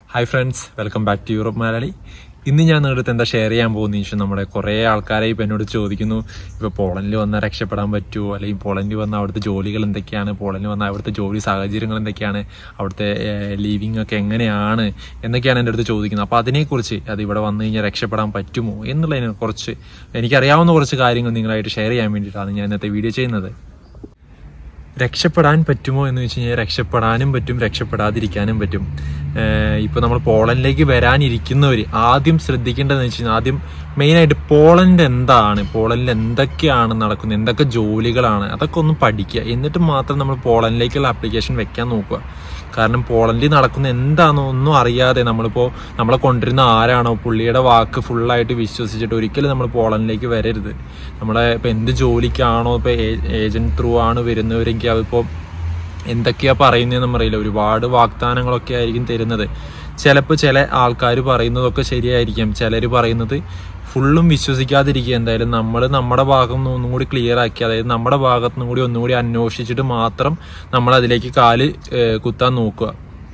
hi friends welcome back to Europe Malayali ഇന്ന് ഞാൻ നിങ്ങളുടെ അടുത്ത് എന്താ ഷെയർ ചെയ്യാൻ പോകുന്ന വെച്ചാൽ നമ്മുടെ കുറേ ആൾക്കാരെ ഇപ്പം എന്നോട് ചോദിക്കുന്നു ഇപ്പോൾ പോളണ്ടിൽ വന്നാൽ രക്ഷപ്പെടാൻ പറ്റുമോ അല്ലെങ്കിൽ പോളണ്ടിൽ വന്ന അവിടുത്തെ ജോലികൾ എന്തൊക്കെയാണ് പോളണ്ടിൽ വന്ന അവിടുത്തെ ജോലി സാഹചര്യങ്ങൾ എന്തൊക്കെയാണ് അവിടുത്തെ ലീവിംഗ് ഒക്കെ എങ്ങനെയാണ് എന്നൊക്കെയാണ് എൻ്റെ അടുത്ത് ചോദിക്കുന്നത് അപ്പോൾ അതിനെക്കുറിച്ച് അത് ഇവിടെ വന്നു കഴിഞ്ഞാൽ രക്ഷപ്പെടാൻ പറ്റുമോ എന്നുള്ളതിനെ കുറച്ച് എനിക്കറിയാവുന്ന കുറച്ച് കാര്യങ്ങൾ നിങ്ങളായിട്ട് ഷെയർ ചെയ്യാൻ വേണ്ടിയിട്ടാണ് ഞാൻ ഇന്നത്തെ വീഡിയോ ചെയ്യുന്നത് രക്ഷപ്പെടാൻ പറ്റുമോ എന്ന് വെച്ച് കഴിഞ്ഞാൽ രക്ഷപ്പെടാനും പറ്റും രക്ഷപ്പെടാതിരിക്കാനും പറ്റും ഇപ്പോൾ നമ്മൾ പോളണ്ടിലേക്ക് വരാനിരിക്കുന്നവർ ആദ്യം ശ്രദ്ധിക്കേണ്ടതെന്ന് വെച്ച് കഴിഞ്ഞാൽ ആദ്യം മെയിനായിട്ട് പോളണ്ട് എന്താണ് പോളണ്ടിൽ എന്തൊക്കെയാണ് നടക്കുന്നത് എന്തൊക്കെ ജോലികളാണ് അതൊക്കെ ഒന്ന് പഠിക്കുക എന്നിട്ട് മാത്രം നമ്മൾ പോളണ്ടിലേക്കുള്ള ആപ്ലിക്കേഷൻ വെക്കാൻ നോക്കുക കാരണം പോളണ്ടിൽ നടക്കുന്ന എന്താണെന്നോ ഒന്നും അറിയാതെ നമ്മളിപ്പോൾ നമ്മളെ കൊണ്ടിരുന്ന ആരാണോ പുള്ളിയുടെ വാക്ക് ഫുള്ളായിട്ട് വിശ്വസിച്ചിട്ട് ഒരിക്കലും നമ്മൾ പോളണ്ടിലേക്ക് വരരുത് നമ്മളെ ഇപ്പം എന്ത് ജോലിക്കാണോ ഇപ്പോൾ ഏജന്റ് ത്രൂ ആണ് വരുന്നവരെങ്കിൽ അതിപ്പോൾ എന്തൊക്കെയാ പറയുന്നതെന്ന് അറിയില്ല ഒരുപാട് വാഗ്ദാനങ്ങളൊക്കെ ആയിരിക്കും തരുന്നത് ചിലപ്പോൾ ചില ആൾക്കാർ പറയുന്നതൊക്കെ ശരിയായിരിക്കും ചിലർ പറയുന്നത് ഫുള്ളും വിശ്വസിക്കാതിരിക്കുക എന്തായാലും നമ്മൾ നമ്മുടെ ഭാഗം നിന്ന് ഒന്നും കൂടി ക്ലിയർ ആക്കി അതായത് നമ്മുടെ ഭാഗത്തു നിന്നും കൂടി ഒന്നും കൂടി അന്വേഷിച്ചിട്ട് മാത്രം നമ്മൾ അതിലേക്ക് കാല് കുത്താൻ നോക്കുക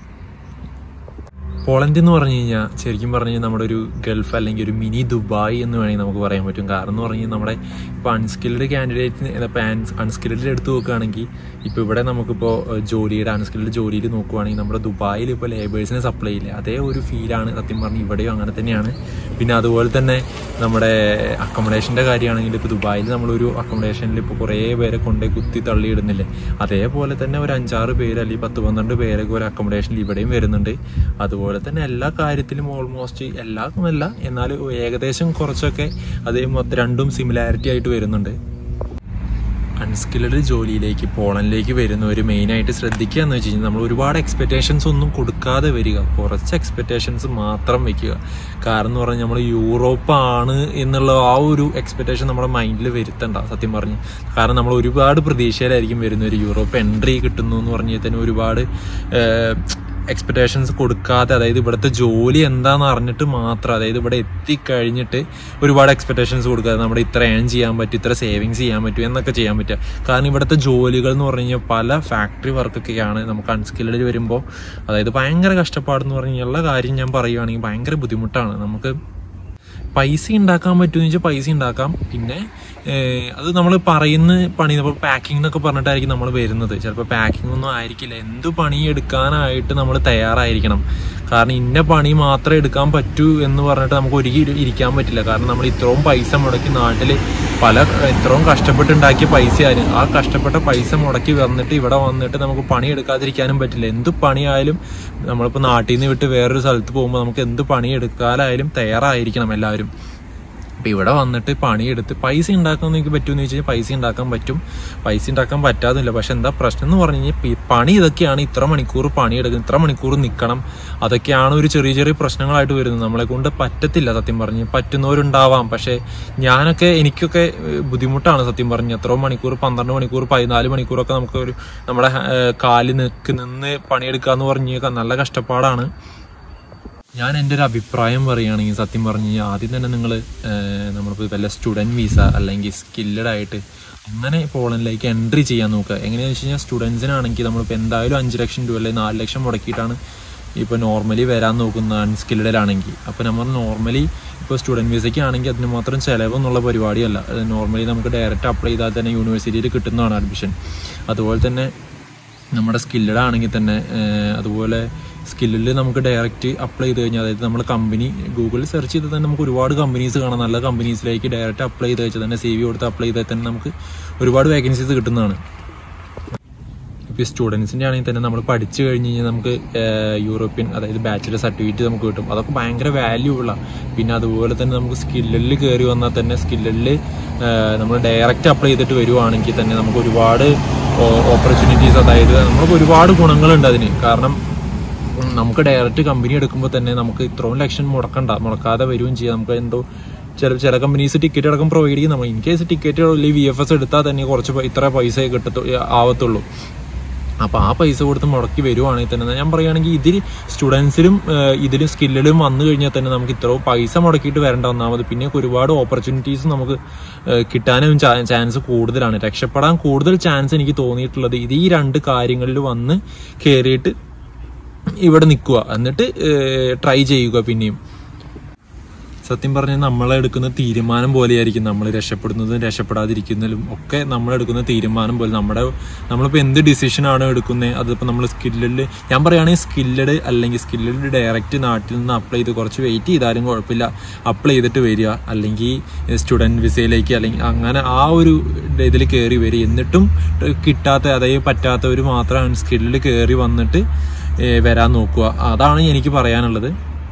പോളണ്ട് എന്ന് പറഞ്ഞു കഴിഞ്ഞാൽ ശരിക്കും പറഞ്ഞു കഴിഞ്ഞാൽ നമ്മുടെ ഒരു ഗൾഫ് അല്ലെങ്കിൽ ഒരു മിനി ദുബായ് എന്ന് വേണമെങ്കിൽ നമുക്ക് പറയാൻ പറ്റും കാരണം എന്ന് പറഞ്ഞു കഴിഞ്ഞാൽ നമ്മുടെ ഇപ്പോൾ അൺസ്കിൽഡ് കാൻഡിഡേറ്റിന് ഇപ്പോൾ അൺസ്കിൽഡ് എടുത്ത് നോക്കുകയാണെങ്കിൽ ഇപ്പോൾ ഇവിടെ നമുക്കിപ്പോൾ ജോലിയുടെ അൺസ്കിൽഡ് ജോലിയിൽ നോക്കുവാണെങ്കിൽ നമ്മുടെ ദുബായിൽ ഇപ്പോൾ ലേബേഴ്സിനെ സപ്ലൈ ചെയ്യില്ല അതേ ഒരു ഫീലാണ് സത്യം പറഞ്ഞ് ഇവിടെയും അങ്ങനെ തന്നെയാണ് പിന്നെ അതുപോലെ തന്നെ നമ്മുടെ അക്കോമഡേഷൻ്റെ കാര്യമാണെങ്കിൽ ഇപ്പോൾ ദുബായിൽ നമ്മളൊരു അക്കോമഡേഷനിൽ ഇപ്പോൾ കുറേ പേരെ കൊണ്ടേ കുത്തി തള്ളിയിടുന്നില്ലേ അതേപോലെ തന്നെ ഒരു അഞ്ചാറ് പേര് അല്ലെങ്കിൽ പത്ത് പന്ത്രണ്ട് പേരൊക്കെ ഒരു അക്കോമഡേഷനിൽ ഇവിടെയും വരുന്നുണ്ട് അതുപോലെ തന്നെ എല്ലാ കാര്യത്തിലും ഓൾമോസ്റ്റ് എല്ലാമല്ല എന്നാൽ ഏകദേശം കുറച്ചൊക്കെ അതേ രണ്ടും സിമിലാരിറ്റി ആയിട്ട് വരുന്നുണ്ട് അൺസ്കിൽഡ് ജോലിയിലേക്ക് പോളണ്ടിലേക്ക് വരുന്നവർ മെയിനായിട്ട് ശ്രദ്ധിക്കുക എന്ന് വെച്ച് കഴിഞ്ഞാൽ നമ്മൾ ഒരുപാട് എക്സ്പെക്റ്റേഷൻസ് ഒന്നും കൊടുക്കാതെ വരിക കുറച്ച് എക്സ്പെക്റ്റേഷൻസ് മാത്രം വെക്കുക കാരണം എന്ന് പറഞ്ഞാൽ നമ്മൾ യൂറോപ്പാണ് എന്നുള്ള ആ ഒരു എക്സ്പെക്റ്റേഷൻ നമ്മുടെ മൈൻഡിൽ വരുത്തണ്ട സത്യം പറഞ്ഞ് കാരണം നമ്മൾ ഒരുപാട് പ്രതീക്ഷയിലായിരിക്കും വരുന്നവർ യൂറോപ്പ് എൻട്രി കിട്ടുന്നു എന്ന് പറഞ്ഞാൽ തന്നെ ഒരുപാട് എക്സ്പെക്റ്റേഷൻസ് കൊടുക്കാതെ അതായത് ഇവിടുത്തെ ജോലി എന്താണെന്ന് അറിഞ്ഞിട്ട് മാത്രം അതായത് ഇവിടെ എത്തിക്കഴിഞ്ഞിട്ട് ഒരുപാട് എക്സ്പെക്റ്റേഷൻസ് കൊടുക്കാതെ നമ്മുടെ ഇത്ര ഏൺ ചെയ്യാൻ പറ്റും ഇത്ര സേവിങ്സ് ചെയ്യാൻ പറ്റും എന്നൊക്കെ ചെയ്യാൻ പറ്റുക കാരണം ഇവിടുത്തെ ജോലികൾ എന്ന് പറഞ്ഞു കഴിഞ്ഞാൽ പല ഫാക്ടറി വർക്കൊക്കെയാണ് നമുക്ക് അൺസ്കിൽഡ് വരുമ്പോൾ അതായത് ഭയങ്കര കഷ്ടപ്പാടെന്ന് പറഞ്ഞു കഴിഞ്ഞാൽ കാര്യം ഞാൻ പറയുകയാണെങ്കിൽ ഭയങ്കര ബുദ്ധിമുട്ടാണ് നമുക്ക് പൈസ ഉണ്ടാക്കാൻ പറ്റുമെന്ന് വെച്ചാൽ പൈസ ഉണ്ടാക്കാം പിന്നെ അത് നമ്മൾ പറയുന്ന പണി ഇപ്പോൾ പാക്കിംഗ് എന്നൊക്കെ പറഞ്ഞിട്ടായിരിക്കും നമ്മൾ വരുന്നത് ചിലപ്പോൾ പാക്കിംഗ് ഒന്നും ആയിരിക്കില്ല എന്ത് പണി എടുക്കാനായിട്ട് നമ്മൾ തയ്യാറായിരിക്കണം കാരണം ഇന്ന പണി മാത്രമേ എടുക്കാൻ പറ്റൂ എന്ന് പറഞ്ഞിട്ട് നമുക്ക് ഒരിക്കലും ഇരിക്കാൻ പറ്റില്ല കാരണം നമ്മൾ ഇത്രയും പൈസ മുടക്കി നാട്ടിൽ പല ഇത്രയും കഷ്ടപ്പെട്ടുണ്ടാക്കിയ പൈസയാണ് ആ കഷ്ടപ്പെട്ട പൈസ മുടക്കി വന്നിട്ട് ഇവിടെ വന്നിട്ട് നമുക്ക് പണി എടുക്കാതിരിക്കാനും പറ്റില്ല എന്ത് പണിയായാലും നമ്മളിപ്പോൾ നാട്ടിൽ നിന്ന് വിട്ട് വേറൊരു സ്ഥലത്ത് പോകുമ്പോൾ നമുക്ക് എന്ത് പണി എടുക്കാനായാലും തയ്യാറായിരിക്കണം എല്ലാവരും അപ്പം ഇവിടെ വന്നിട്ട് പണിയെടുത്ത് പൈസ ഉണ്ടാക്കാൻ എനിക്ക് പറ്റുമെന്ന് വെച്ച് കഴിഞ്ഞാൽ പൈസ ഉണ്ടാക്കാൻ പറ്റും പൈസ ഉണ്ടാക്കാൻ പറ്റാതില്ല പക്ഷെ എന്താ പ്രശ്നം എന്ന് പറഞ്ഞു കഴിഞ്ഞാൽ പണി ഇതൊക്കെയാണ് ഇത്ര മണിക്കൂർ പണിയെടുക്കുന്നത് ഇത്ര മണിക്കൂർ നിൽക്കണം അതൊക്കെയാണ് ഒരു ചെറിയ ചെറിയ പ്രശ്നങ്ങളായിട്ട് വരുന്നത് നമ്മളെ കൊണ്ട് പറ്റത്തില്ല സത്യം പറഞ്ഞ് പറ്റുന്നവരുണ്ടാവാം പക്ഷെ ഞാനൊക്കെ എനിക്കൊക്കെ ബുദ്ധിമുട്ടാണ് സത്യം പറഞ്ഞ് എത്രയോ മണിക്കൂർ പന്ത്രണ്ട് മണിക്കൂർ പതിനാല് മണിക്കൂറൊക്കെ നമുക്ക് ഒരു നമ്മുടെ കാലിൽ നിൽക്ക് നിന്ന് പണിയെടുക്കുക എന്ന് പറഞ്ഞു നല്ല കഷ്ടപ്പാടാണ് ഞാൻ എൻ്റെ ഒരു അഭിപ്രായം പറയുകയാണെങ്കിൽ സത്യം പറഞ്ഞു കഴിഞ്ഞാൽ ആദ്യം തന്നെ നിങ്ങൾ നമ്മളിപ്പോൾ വല്ല സ്റ്റുഡൻറ്റ് വീസ അല്ലെങ്കിൽ സ്കില്ലഡ് ആയിട്ട് അങ്ങനെ പോളണ്ടിലേക്ക് എൻട്രി ചെയ്യാൻ നോക്കുക എങ്ങനെയാണെന്ന് വെച്ച് കഴിഞ്ഞാൽ സ്റ്റുഡൻസിനാണെങ്കിൽ നമ്മളിപ്പോൾ എന്തായാലും അഞ്ച് ലക്ഷം രൂപ അല്ലെങ്കിൽ നാല് ലക്ഷം മുടക്കിയിട്ടാണ് ഇപ്പോൾ നോർമലി വരാൻ നോക്കുന്ന അൺസ്കിൽഡിലാണെങ്കിൽ അപ്പോൾ നമ്മൾ നോർമലി ഇപ്പോൾ സ്റ്റുഡൻറ്റ് വിസയ്ക്ക് ആണെങ്കിൽ അതിന് മാത്രം ചിലവെന്നുള്ള പരിപാടിയല്ല നോർമലി നമുക്ക് ഡയറക്റ്റ് അപ്ലൈ ചെയ്താൽ തന്നെ യൂണിവേഴ്സിറ്റിയിൽ കിട്ടുന്നതാണ് അഡ്മിഷൻ അതുപോലെ തന്നെ നമ്മുടെ സ്കില്ലഡ് ആണെങ്കിൽ തന്നെ അതുപോലെ സ്കില്ലിൽ നമുക്ക് ഡയറക്റ്റ് അപ്ലൈ ചെയ്ത് കഴിഞ്ഞാൽ അതായത് നമ്മൾ കമ്പനി ഗൂഗിളിൽ സെർച്ച് ചെയ്താൽ തന്നെ നമുക്ക് ഒരുപാട് കമ്പനീസ് കാണാം നല്ല കമ്പനീസിലേക്ക് ഡയറക്റ്റ് അപ്ലൈ ചെയ്ത് വെച്ചാൽ തന്നെ സി വി കൊടുത്ത് അപ്ലൈ ചെയ്താൽ തന്നെ നമുക്ക് ഒരുപാട് വേക്കൻസീസ് കിട്ടുന്നതാണ് ഇപ്പോൾ സ്റ്റുഡൻസിൻ്റെ ആണെങ്കിൽ തന്നെ നമ്മൾ പഠിച്ചു കഴിഞ്ഞ് കഴിഞ്ഞാൽ നമുക്ക് യൂറോപ്യൻ അതായത് ബാച്ചിലർ സർട്ടിഫിക്കറ്റ് നമുക്ക് കിട്ടും അതൊക്കെ ഭയങ്കര വാല്യൂ ഉള്ള പിന്നെ അതുപോലെ തന്നെ നമുക്ക് സ്കില്ലിൽ കയറി വന്നാൽ തന്നെ സ്കില്ലിൽ നമ്മൾ ഡയറക്റ്റ് അപ്ലൈ ചെയ്തിട്ട് വരുവാണെങ്കിൽ തന്നെ നമുക്ക് ഒരുപാട് ഓപ്പർച്യൂണിറ്റീസ് അതായത് നമുക്ക് ഒരുപാട് ഗുണങ്ങളുണ്ട് അതിന് കാരണം നമുക്ക് ഡയറക്റ്റ് കമ്പനി എടുക്കുമ്പോൾ തന്നെ നമുക്ക് ഇത്രയും ലക്ഷം മുടക്കണ്ട മുടക്കാതെ വരികയും ചെയ്യാം നമുക്ക് എന്തോ ചില ചില കമ്പനീസ് ടിക്കറ്റ് അടക്കം പ്രൊവൈഡ് ചെയ്യും നമ്മൾ ഇൻ കേസ് ടിക്കറ്റ് അല്ലെങ്കിൽ വി എഫ് എസ് എടുത്താൽ തന്നെ കുറച്ച് ഇത്ര പൈസ കിട്ടത്തു ആവത്തുള്ളൂ അപ്പോൾ ആ പൈസ കൊടുത്ത് മുടക്കി വരുവാണെങ്കിൽ തന്നെ ഞാൻ പറയുകയാണെങ്കിൽ ഇതിൽ സ്റ്റുഡൻസിലും ഇതിലും സ്കില്ലിലും വന്നു കഴിഞ്ഞാൽ തന്നെ നമുക്ക് ഇത്ര പൈസ മുടക്കിയിട്ട് വരേണ്ട ഒന്നാമത് പിന്നെ ഒരുപാട് ഓപ്പർച്യൂണിറ്റീസ് നമുക്ക് കിട്ടാനും ചാൻസ് കൂടുതലാണ് രക്ഷപ്പെടാൻ കൂടുതൽ ചാൻസ് എനിക്ക് തോന്നിയിട്ടുള്ളത് ഇത് ഈ രണ്ട് കാര്യങ്ങളിൽ വന്ന് കയറിയിട്ട് ഇവിടെ നിൽക്കുക എന്നിട്ട് ട്രൈ ചെയ്യുക പിന്നെയും സത്യം പറഞ്ഞാൽ നമ്മൾ എടുക്കുന്ന തീരുമാനം പോലെയായിരിക്കും നമ്മൾ രക്ഷപ്പെടുന്നതും രക്ഷപ്പെടാതിരിക്കുന്നതിലും ഒക്കെ നമ്മൾ എടുക്കുന്ന തീരുമാനം പോലെ നമ്മുടെ നമ്മളിപ്പോൾ എന്ത് ഡിസിഷൻ ആണോ എടുക്കുന്നത് അതിപ്പോൾ നമ്മൾ സ്കില്ലിൽ ഞാൻ പറയുകയാണെങ്കിൽ സ്കില്ലഡ് അല്ലെങ്കിൽ സ്കില്ലഡ് ഡയറക്റ്റ് നാട്ടിൽ നിന്ന് അപ്ലൈ ചെയ്ത് കുറച്ച് വെയിറ്റ് ചെയ്താലും കുഴപ്പമില്ല അപ്ലൈ ചെയ്തിട്ട് വരിക അല്ലെങ്കിൽ സ്റ്റുഡൻറ് വിസയിലേക്ക് അല്ലെങ്കിൽ അങ്ങനെ ആ ഒരു ഇതിൽ കയറി വരിക എന്നിട്ടും കിട്ടാത്ത അതായത് പറ്റാത്തവർ മാത്രം അൺസ്കില്ലിൽ കയറി വന്നിട്ട് ഏഹ് വരാൻ നോക്കുക അതാണ് എനിക്ക് പറയാനുള്ളത്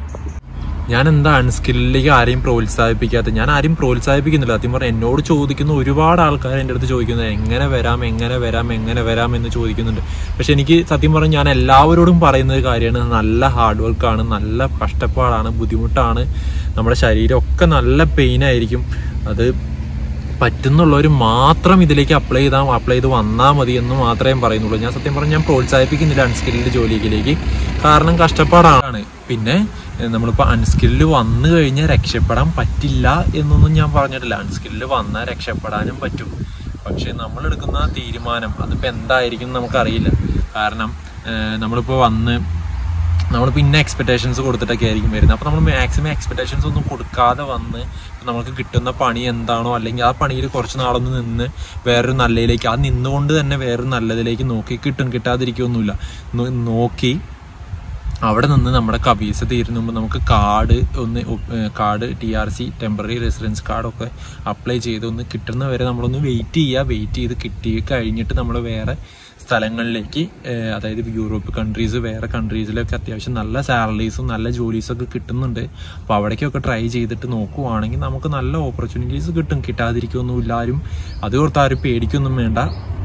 ഞാൻ എന്താ അൺസ്കില്ലിലേക്ക് ആരെയും പ്രോത്സാഹിപ്പിക്കാത്ത ഞാൻ ആരെയും പ്രോത്സാഹിപ്പിക്കുന്നില്ല സത്യം പറഞ്ഞാൽ എന്നോട് ചോദിക്കുന്ന ഒരുപാട് ആൾക്കാർ എൻ്റെ അടുത്ത് ചോദിക്കുന്നത് എങ്ങനെ വരാം എങ്ങനെ വരാം എങ്ങനെ വരാം എന്ന് ചോദിക്കുന്നുണ്ട് പക്ഷെ എനിക്ക് സത്യം പറഞ്ഞാൽ ഞാൻ എല്ലാവരോടും പറയുന്ന ഒരു കാര്യമാണ് നല്ല ഹാർഡ് വർക്കാണ് നല്ല കഷ്ടപ്പാടാണ് ബുദ്ധിമുട്ടാണ് നമ്മുടെ ശരീരം ഒക്കെ നല്ല പെയിൻ ആയിരിക്കും അത് പറ്റുന്നുള്ളവർ മാത്രം ഇതിലേക്ക് അപ്ലൈ ചെയ്താൽ അപ്ലൈ ചെയ്ത് വന്നാൽ മതി എന്ന് മാത്രമേ പറയുന്നുള്ളൂ ഞാൻ സത്യം പറഞ്ഞാൽ ഞാൻ പ്രോത്സാഹിപ്പിക്കുന്നില്ല അൺസ്കിൽഡ് ജോലിയിലേക്ക് കാരണം കഷ്ടപ്പാടാണ് പിന്നെ ഏഹ്, നമ്മളിപ്പോൾ അൺസ്കിൽഡ് വന്നു കഴിഞ്ഞാൽ രക്ഷപ്പെടാൻ പറ്റില്ല എന്നൊന്നും ഞാൻ പറഞ്ഞിട്ടില്ല അൺസ്കിൽഡ് വന്നാൽ രക്ഷപ്പെടാനും പറ്റും പക്ഷെ നമ്മൾ എടുക്കുന്ന തീരുമാനം അതിപ്പോൾ എന്തായിരിക്കും എന്ന് നമുക്കറിയില്ല കാരണം ഏഹ്, നമ്മളിപ്പോൾ വന്ന് നമ്മൾ പിന്നെ എക്സ്പെക്ടേഷൻസ് കൊടുത്തിട്ടൊക്കെ ആയിരിക്കും വരുന്നത് അപ്പോൾ നമ്മൾ മാക്സിമം എക്സ്പെക്ടേഷൻസ് ഒന്നും കൊടുക്കാതെ വന്ന് നമുക്ക് കിട്ടുന്ന പണി എന്താണോ അല്ലെങ്കിൽ ആ പണിയിൽ കുറച്ച് നാളൊന്ന് നിന്ന് വേറൊരു നല്ലതിലേക്ക് ആ നിന്നുകൊണ്ട് തന്നെ വേറൊരു നല്ലതിലേക്ക് നോക്കി കിട്ടും കിട്ടാതിരിക്കുകയൊന്നുമില്ല നോ- നോക്കി അവിടെ നിന്ന് നമ്മുടെ കബീസ തീരുന്ന മുമ്പ് നമുക്ക് കാർഡ് ഒന്ന് card T R C temporary residence കാർഡൊക്കെ അപ്ലൈ ചെയ്ത് ഒന്ന് കിട്ടുന്ന വരെ നമ്മളൊന്ന് വെയിറ്റ് ചെയ്യുക വെയിറ്റ് ചെയ്ത് കിട്ടി കഴിഞ്ഞിട്ട് നമ്മൾ വേറെ സ്ഥലങ്ങളിലേക്ക് ഏഹ്, അതായത് യൂറോപ്പ് കൺട്രീസ് വേറെ കൺട്രീസിലൊക്കെ അത്യാവശ്യം നല്ല സാലറീസും നല്ല ജോലീസൊക്കെ കിട്ടുന്നുണ്ട് അപ്പോൾ അവിടേക്കൊക്കെ ട്രൈ ചെയ്തിട്ട് നോക്കുവാണെങ്കിൽ നമുക്ക് നല്ല ഓപ്പർച്യൂണിറ്റീസ് കിട്ടും കിട്ടാതിരിക്കൊന്നുമില്ല ആരും അത് ഓർത്ത് ആരും പേടിക്കൊന്നും വേണ്ട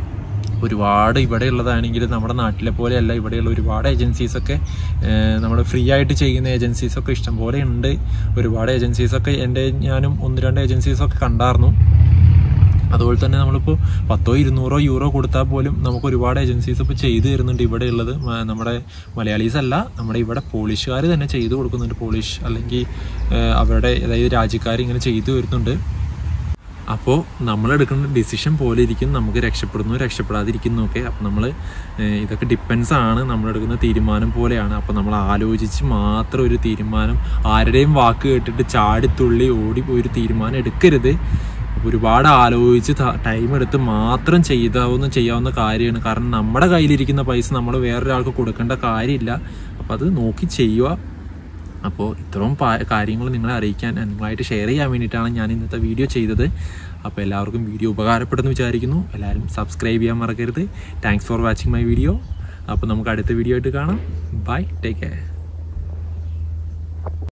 ഒരുപാട് ഇവിടെ ഉള്ളതാണെങ്കിൽ നമ്മുടെ നാട്ടിലെ പോലെയല്ല ഇവിടെയുള്ള ഒരുപാട് ഏജൻസീസൊക്കെ നമ്മൾ ഫ്രീ ആയിട്ട് ചെയ്യുന്ന ഏജൻസീസൊക്കെ ഇഷ്ടംപോലെ ഉണ്ട് ഒരുപാട് ഏജൻസീസൊക്കെ എൻ്റെ ഞാനും ഒന്ന് രണ്ട് ഏജൻസീസൊക്കെ കണ്ടായിരുന്നു അതുപോലെ തന്നെ നമ്മളിപ്പോൾ പത്തോ ഇരുന്നൂറോ യൂറോ കൊടുത്താൽ പോലും നമുക്ക് ഒരുപാട് ഏജൻസീസ് ഇപ്പോൾ ചെയ്തു തരുന്നുണ്ട് ഇവിടെ ഉള്ളത് മ- നമ്മുടെ മലയാളീസ് അല്ല നമ്മുടെ ഇവിടെ പോളിഷുകാർ തന്നെ ചെയ്തു കൊടുക്കുന്നുണ്ട് പോളിഷ് അല്ലെങ്കിൽ ഏഹ്, അവരുടെ അതായത് രാജ്യക്കാർ ഇങ്ങനെ ചെയ്തു വരുന്നുണ്ട് അപ്പോൾ നമ്മളെടുക്കുന്ന ഡിസിഷൻ പോലെ ഇരിക്കും നമുക്ക് രക്ഷപ്പെടുന്നു രക്ഷപ്പെടാതിരിക്കുന്നു ഒക്കെ അപ്പം നമ്മൾ ഇതൊക്കെ ഡിപ്പെൻസ് ആണ് നമ്മളെടുക്കുന്ന തീരുമാനം പോലെയാണ് അപ്പോൾ നമ്മൾ ആലോചിച്ച് മാത്രം ഒരു തീരുമാനം ആരുടെയും വാക്ക് കേട്ടിട്ട് ചാടിത്തുള്ളി ഓടി പോയി ഒരു തീരുമാനം എടുക്കരുത് ഒരുപാട് ആലോചിച്ച് ടൈം എടുത്ത് മാത്രം ചെയ്താവുന്ന ചെയ്യാവുന്ന കാര്യമാണ് കാരണം നമ്മുടെ കയ്യിലിരിക്കുന്ന പൈസ നമ്മൾ വേറൊരാൾക്ക് കൊടുക്കേണ്ട കാര്യമില്ല അപ്പോൾ അത് നോക്കി ചെയ്യുക അപ്പോൾ ഇത്രയും കാര്യങ്ങൾ നിങ്ങളെ അറിയിക്കാൻ നിങ്ങളായിട്ട് ഷെയർ ചെയ്യാൻ വേണ്ടിയിട്ടാണ് ഞാൻ ഇന്നത്തെ വീഡിയോ ചെയ്തത് അപ്പോൾ എല്ലാവർക്കും വീഡിയോ ഉപകാരപ്പെടുന്നു വിചാരിക്കുന്നു എല്ലാവരും സബ്സ്ക്രൈബ് ചെയ്യാൻ മറക്കരുത് thanks for watching my video അപ്പോൾ നമുക്ക് അടുത്ത വീഡിയോ ആയിട്ട് കാണാം ബൈ ടേക്ക് കെയർ